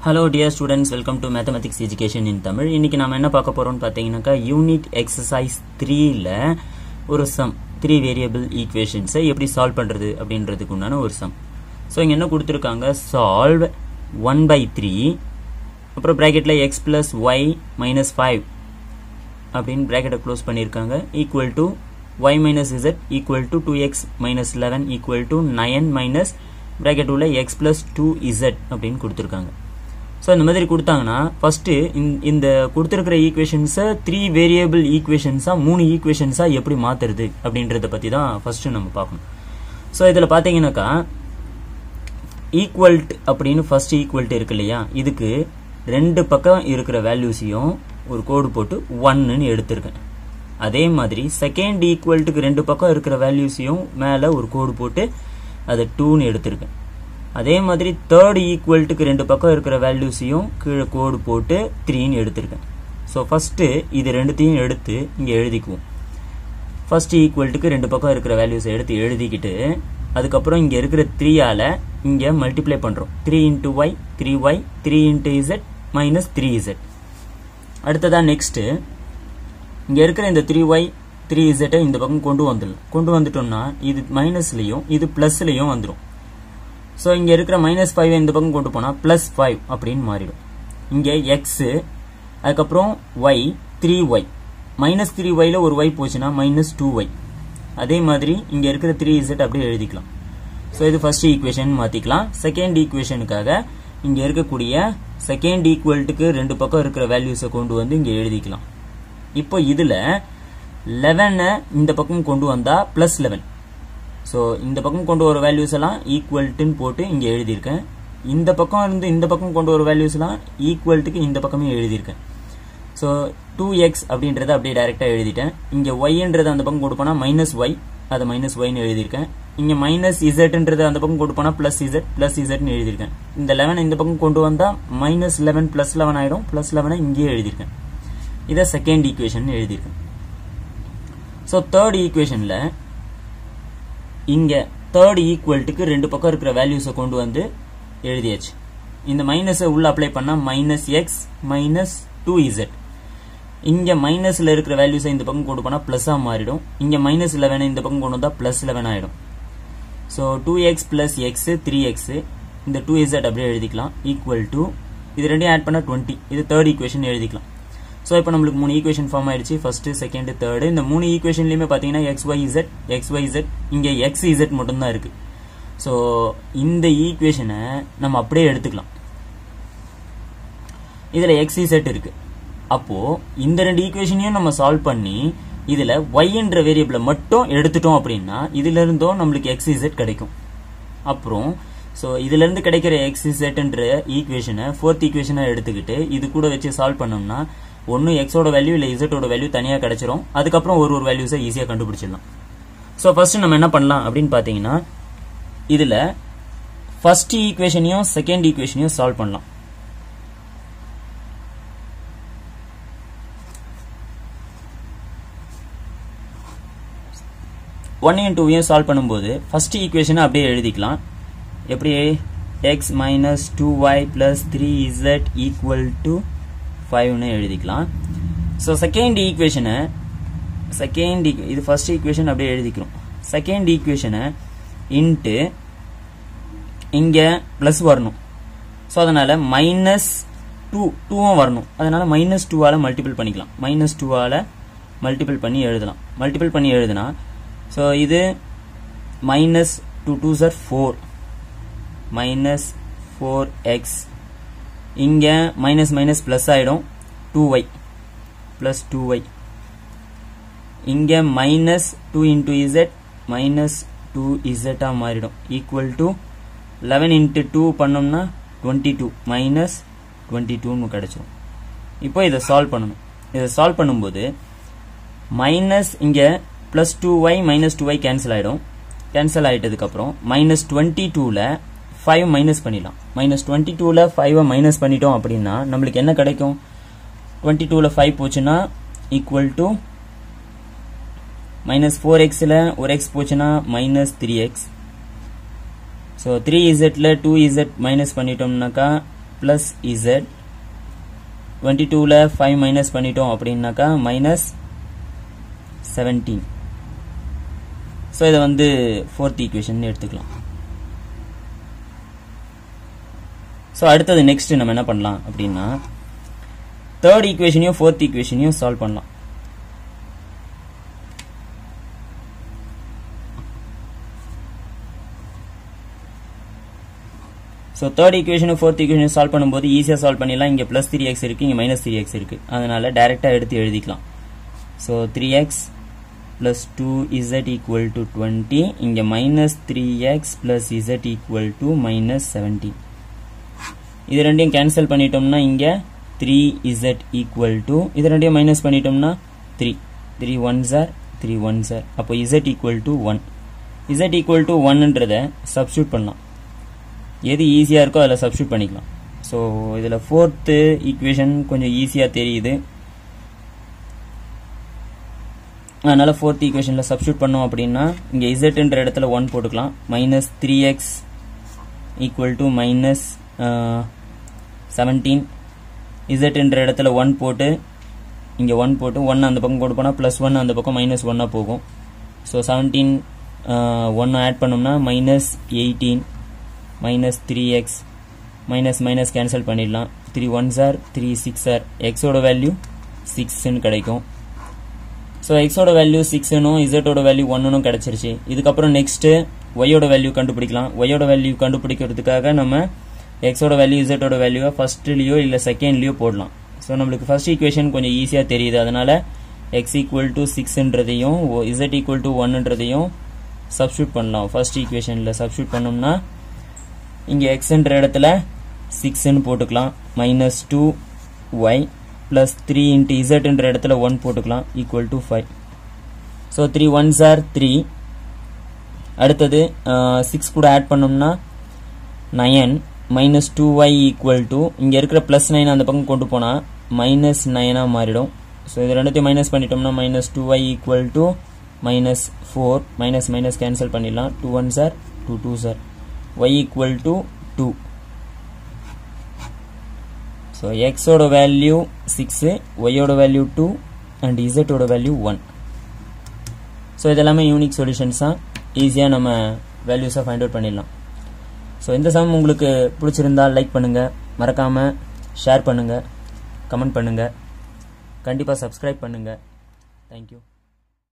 hello dear students welcome to mathematics education in Tamil இன்னைக்கு நாம என்ன பார்க்க போறோம்னு பார்த்தீங்கன்னாக்கா யூனிட் எக்ஸசைஸ் த்ரீல ஒரு சம் த்ரீ வேரியபிள் ஈக்குவேஷன்ஸை எப்படி சால்வ் பண்றது அப்படின்றதுக்கு உண்டான ஒரு சம் ஸோ இங்கே என்ன கொடுத்துருக்காங்க சால்வ் ஒன் பை த்ரீ அப்புறம் ப்ராக்கெட்டில் x plus y minus five அப்படின்னு ப்ராக்கெட்டை க்ளோஸ் பண்ணியிருக்காங்க equal to y minus z equal to two x minus eleven equal to nine minus bracket உள்ள எக்ஸ் பிளஸ் டூ இசட் அப்படின்னு கொடுத்துருக்காங்க ஸோ இந்த மாதிரி கொடுத்தாங்கன்னா ஃபஸ்ட்டு இந்த கொடுத்துருக்கிற ஈக்குவேஷன்ஸை த்ரீ வேரியபிள் ஈக்குவேஷன்ஸாக மூணு ஈக்குவேஷன்ஸாக எப்படி மாற்றுறது அப்படின்றத பற்றி தான் ஃபஸ்ட்டு நம்ம பார்க்கணும் ஸோ இதில் பார்த்தீங்கன்னாக்கா ஈக்குவல்ட் அப்படின்னு ஃபர்ஸ்ட் ஈக்குவல்ட் இருக்கு இல்லையா இதுக்கு ரெண்டு பக்கம் இருக்கிற வேல்யூஸையும் ஒரு கோடு போட்டு ஒன்னுன்னு எடுத்திருக்கேன் அதே மாதிரி செகண்ட் ஈக்குவல்ட்டுக்கு ரெண்டு பக்கம் இருக்கிற வேல்யூஸையும் மேலே ஒரு கோடு போட்டு அதை டூன்னு எடுத்திருக்கேன் அதே மாதிரி தேர்ட் ஈக்குவல்ட்டுக்கு ரெண்டு பக்கம் இருக்கிற வேல்யூஸையும் கீழே கோடு போட்டு த்ரீன்னு எடுத்திருக்கேன் ஸோ ஃபஸ்ட்டு இது ரெண்டுத்தையும் எடுத்து இங்கே எழுதிக்குவோம் ஃபர்ஸ்ட் ஈக்குவல்ட்டுக்கு ரெண்டு பக்கம் இருக்கிற வேல்யூஸை எடுத்து எழுதிக்கிட்டு அதுக்கப்புறம் இங்கே இருக்கிற த்ரீயால் இங்கே மல்டிப்ளை பண்ணுறோம் three into y three y three into z minus three z அடுத்ததாக நெக்ஸ்ட்டு இங்கே இருக்கிற இந்த த்ரீ ஒய் த்ரீ இசட்டை இந்த பக்கம் கொண்டு வந்துடலாம் கொண்டு வந்துட்டோம்னா இது மைனஸ்லையும் இது ப்ளஸ்லையும் வந்துடும் ஸோ இங்கே இருக்கிற மைனஸ் ஃபைவ் இந்த பக்கம் கொண்டு போனால் ப்ளஸ் ஃபைவ் அப்படின்னு மாறிடும் இங்கே எக்ஸு அதுக்கப்புறம் y three y minus three ஒய்ல ஒரு ஒய் போச்சுன்னா மைனஸ் டூ ஒய் அதே மாதிரி இங்கே இருக்கிற த்ரீ இசட் அப்படியே எழுதிக்கலாம் ஸோ இது ஃபர்ஸ்ட் ஈக்குவேஷன் மாற்றிக்கலாம் செகண்ட் ஈக்குவேஷனுக்காக இங்கே இருக்கக்கூடிய செகண்ட் ஈக்குவல்ட்டுக்கு ரெண்டு பக்கம் இருக்கிற வேல்யூஸை கொண்டு வந்து இங்கே எழுதிக்கலாம் இப்போ இதில் லெவனை இந்த பக்கம் கொண்டு வந்தால் ப்ளஸ் லெவன் ஸோ இந்த பக்கம் கொண்டு வர வேல்யூஸ் எல்லாம் ஈக்குவல்ட்டுன்னு போட்டு இங்கே எழுதியிருக்கேன் இந்த பக்கம் இருந்து இந்த பக்கம் கொண்டு வர வேல்யூஸ் எல்லாம் ஈக்குவல்ட்டுக்கு இந்த பக்கமே எழுதியிருக்கேன் ஸோ டூ எக்ஸ் அப்படின்றத அப்படியே டைரெக்டாக எழுதிட்டேன் இங்கே ஒய்ன்றது அந்த பக்கம் கொண்டு போனால் மைனஸ் ஒய் அதை மைனஸ் ஒய்னு எழுதியிருக்கேன் இங்கே மைனஸ் இசட்ன்றது அந்த பக்கம் கொண்டு போனால் ப்ளஸ் இசட் ப்ளஸ் இசட்னு எழுதியிருக்கேன் இந்த லெவன் இந்த பக்கம் கொண்டு வந்தால் மைனஸ் லெவன் ப்ளஸ் லெவன் ஆகிடும் ப்ளஸ் லெவனை இங்கேயே எழுதியிருக்கேன் இதை செகண்ட் ஈக்குவேஷன் எழுதியிருக்கேன் ஸோ தேர்ட் ஈக்குவேஷனில் இங்கே தேர்ட் ஈக்குவல்ட்டுக்கு ரெண்டு பக்கம் இருக்கிற வேல்யூஸை கொண்டு வந்து எழுதியாச்சு இந்த மைனஸை உள்ள அப்ளை பண்ணால் minus x minus two z இங்கே மைனஸில் இருக்கிற வேல்யூஸை இந்த பக்கம் கொண்டு போனால் ப்ளஸ்ஸாக மாறிடும் இங்கே மைனஸ் லெவனை இந்த பக்கம் கொண்டு வந்தால் ப்ளஸ் லெவன் ஆகிடும் so two x plus x three x இந்த டூ இசட் அப்படியே எழுதிக்கலாம் ஈக்குவல் டு இது ரெண்டையும் ஆட் பண்ணால் டுவெண்ட்டி இது தேர்ட் ஈக்குவேஷன் எழுதிக்கலாம் ஸோ இப்போ நம்மளுக்கு மூணு ஈக்குவேஷன் ஃபார்ம் ஆயிடுச்சு ஃபர்ஸ்ட் செகண்ட் தேர்டு இந்த மூணு ஈக்குவேஷன்லையுமே பார்த்தீங்கன்னா x y z x y z இங்கே எக்ஸ் இசட் மட்டும்தான் இருக்கு ஸோ இந்த ஈக்குவேஷனை நம்ம அப்படியே எடுத்துக்கலாம் இதில் எக்ஸ் இசட் இருக்கு அப்போ இந்த ரெண்டு ஈக்குவேஷனையும் நம்ம சால்வ் பண்ணி இதில் ஒய்ன்ற வேரியபிளை மட்டும் எடுத்துட்டோம் அப்படின்னா இதுல இருந்தும் நம்மளுக்கு எக்ஸ் இசட் கிடைக்கும் அப்புறம் ஸோ இதுல இருந்து கிடைக்கிற எக்ஸ் இசட்ன்ற ஈக்குவேஷனை ஃபோர்த் ஈக்குவேஷனை எடுத்துக்கிட்டு இது கூட வச்சு சால்வ் பண்ணோம்னா ஒன்று எக்ஸோட வேல்யூ இல்லை இசட்டோட வேல்யூ தனியாக கிடைச்சிரும் அதுக்கப்புறம் ஒரு ஒரு வேல்யூஸை ஈஸியாக கண்டுபிடிச்சிடலாம் ஸோ ஃபர்ஸ்ட் நம்ம என்ன பண்ணலாம் அப்படின்னு பார்த்தீங்கன்னா இதில் ஃபர்ஸ்ட் ஈக்குவேஷனையும் செகண்ட் ஈக்குவேஷனையும் சால்வ் பண்ணலாம் ஒன்னையும் டூவையும் சால்வ் பண்ணும்போது ஃபர்ஸ்ட் ஈக்குவேஷனை அப்படியே எழுதிக்கலாம் எப்படி x minus two y plus three z equal to ஃபைவ்னு எழுதிக்கலாம் ஸோ செகண்ட் ஈக்குவேஷனை செகண்ட் இது ஃபர்ஸ்ட் ஈக்குவேஷன் அப்படியே எழுதிக்கிறோம் செகண்ட் ஈக்குவேஷனை இன்ட்டு இங்கே ப்ளஸ் வரணும் ஸோ அதனால் மைனஸ் டூ டூவும் வரணும் அதனால் மைனஸ் டூவால் மல்டிபிள் பண்ணிக்கலாம் மைனஸ் டூவால் மல்டிபிள் பண்ணி எழுதலாம் மல்டிபிள் பண்ணி எழுதுனா ஸோ இது minus two two sir four minus four x இங்கே மைனஸ் மைனஸ் ப்ளஸ் ஆகிடும் two y plus two y இங்கே minus two into z minus two இசட்டாக மாறிடும் equal to eleven into two பண்ணோம்னா டுவெண்ட்டி டூ மைனஸ் டுவெண்ட்டி டூன்னு கிடச்சிரும் இப்போ இதை சால்வ் பண்ணணும் இதை சால்வ் பண்ணும்போது மைனஸ் இங்கே plus two y minus two y cancel ஆகிடும் கேன்சல் ஆகிட்டதுக்கப்புறம் மைனஸ் டுவெண்ட்டி டூவில் ஃபைவ் மைனஸ் பண்ணிடலாம் மைனஸ் டுவெண்ட்டி டூவில் ஃபைவை மைனஸ் பண்ணிட்டோம் அப்படின்னா நம்மளுக்கு என்ன கிடைக்கும் டுவெண்ட்டி டூவில் ஃபைவ் போச்சுன்னா ஈக்குவல் டு மைனஸ் ஃபோர் எக்ஸில் ஒரு எக்ஸ் போச்சுன்னா minus three x so three இசட்டில் டூ இசட் மைனஸ் பண்ணிட்டோம்னாக்கா ப்ளஸ் இசட் டுவெண்ட்டி டூவில் ஃபைவ் மைனஸ் பண்ணிட்டோம் அப்படின்னாக்கா மைனஸ் செவன்டீன் ஸோ இதை வந்து ஃபோர்த் ஈக்குவேஷன் எடுத்துக்கலாம் ஸோ அடுத்தது நெக்ஸ்ட் நம்ம என்ன பண்ணலாம் அப்படின்னா தேர்ட் ஈக்குவேஷனையும் ஃபோர்த் ஈக்குவேஷனையும் சால்வ் பண்ணலாம் ஸோ தேர்ட் ஈக்குவேஷனும் ஃபோர்த் ஈக்குவேஷன் சால்வ் பண்ணும்போது ஈஸியாக சால்வ் பண்ணிடலாம் இங்கே ப்ளஸ் த்ரீ எக்ஸ் இருக்குது இங்கே மைனஸ் த்ரீ எக்ஸ் இருக்குது அதனால் டேரெக்டாக எடுத்து எழுதிக்கலாம் so three x plus two z equal to twenty இங்கே minus three x plus z equal to minus seventeen இது ரெண்டையும் கேன்சல் பண்ணிட்டோம்னா இங்கே த்ரீ இசட் ஈக்குவல் டு இது ரெண்டையும் மைனஸ் பண்ணிட்டோம்னா three three one sir three one sir அப்போ z equal to one z equal to ஒன்ன்றதை சப்ஸ்டியூட் பண்ணலாம் எது ஈஸியாக இருக்கோ அதில் சப்ஸ்டியூட் பண்ணிக்கலாம் ஸோ இதில் ஃபோர்த்து ஈக்குவேஷன் கொஞ்சம் ஈஸியாக தெரியுது அதனால் ஃபோர்த் ஈக்குவேஷனில் சப்ஸ்டியூட் பண்ணோம் அப்படின்னா இங்கே இசட்ன்ற இடத்துல ஒன் போட்டுக்கலாம் minus three x equal to minus seventeen இசட்ன்ற இடத்துல ஒன் போட்டு இங்கே ஒன் போட்டு ஒன் அந்த பக்கம் கொண்டு போனால் ப்ளஸ் ஒன் அந்த பக்கம் மைனஸ் ஒன்னாக போகும் ஸோ செவன்டீன் ஒன்று ஆட் பண்ணோம்னா minus eighteen minus three x minus minus cancel பண்ணிடலாம் three one sir three six sir எக்ஸோட வேல்யூ சிக்ஸ்ன்னு கிடைக்கும் ஸோ எக்ஸோட வேல்யூ சிக்ஸ்னும் இசட்டோட வேல்யூ ஒன்னும் கிடச்சிருச்சு இதுக்கப்புறம் நெக்ஸ்ட்டு ஒய்யோட வேல்யூ கண்டுபிடிக்கலாம் ஒய்யோட வேல்யூ கண்டுபிடிக்கிறதுக்காக நம்ம எக்ஸோட வேல்யூ இசட்டோட வேல்யூவை ஃபஸ்ட்லேயோ இல்லை செகண்ட்லேயோ போடலாம் ஸோ நம்மளுக்கு ஃபர்ஸ்ட் ஈக்குவேஷன் கொஞ்சம் ஈஸியாக தெரியுது அதனால் எக்ஸ் ஈக்குவல் டு சிக்ஸ்ன்றதையும் இசட் ஈக்குவல் டு ஒன்னுன்றதையும் சப்ஸ்டியூட் பண்ணலாம் ஃபர்ஸ்ட் ஈக்குவேஷனில் சப்ஸ்டியூட் பண்ணோம்னா இங்கே எக்ஸ்ன்ற இடத்துல சிக்ஸ்ன்னு போட்டுக்கலாம் minus two y plus three into இசட்ன்ற இடத்துல ஒன் போட்டுக்கலாம் equal to five so three ones are three அடுத்தது சிக்ஸ் கூட ஆட் பண்ணோம்னா nine minus two y equal to இங்கே இருக்கிற ப்ளஸ் நைன் அந்த பக்கம் கொண்டு போனால் மைனஸ் நைனாக மாறிடும் ஸோ இது ரெண்டுத்தையும் மைனஸ் பண்ணிட்டோம்னா minus two y equal to minus four minus minus cancel பண்ணிடலாம் two one sir two two sir y equal to 2 so x ஓட வேல்யூ 6 y ஓட வேல்யூ 2 and z ஓட வேல்யூ 1 ஸோ இதெல்லாமே யூனிக் சொல்யூஷன்ஸாக ஈஸியாக நம்ம வேல்யூஸை ஃபைண்ட் அவுட் பண்ணிடலாம் ஸோ இந்த சம் உங்களுக்கு பிடிச்சிருந்தா லைக் பண்ணுங்கள் மறக்காமல் ஷேர் பண்ணுங்கள் கமெண்ட் பண்ணுங்கள் கண்டிப்பாக சப்ஸ்கிரைப் பண்ணுங்கள் தேங்க்யூ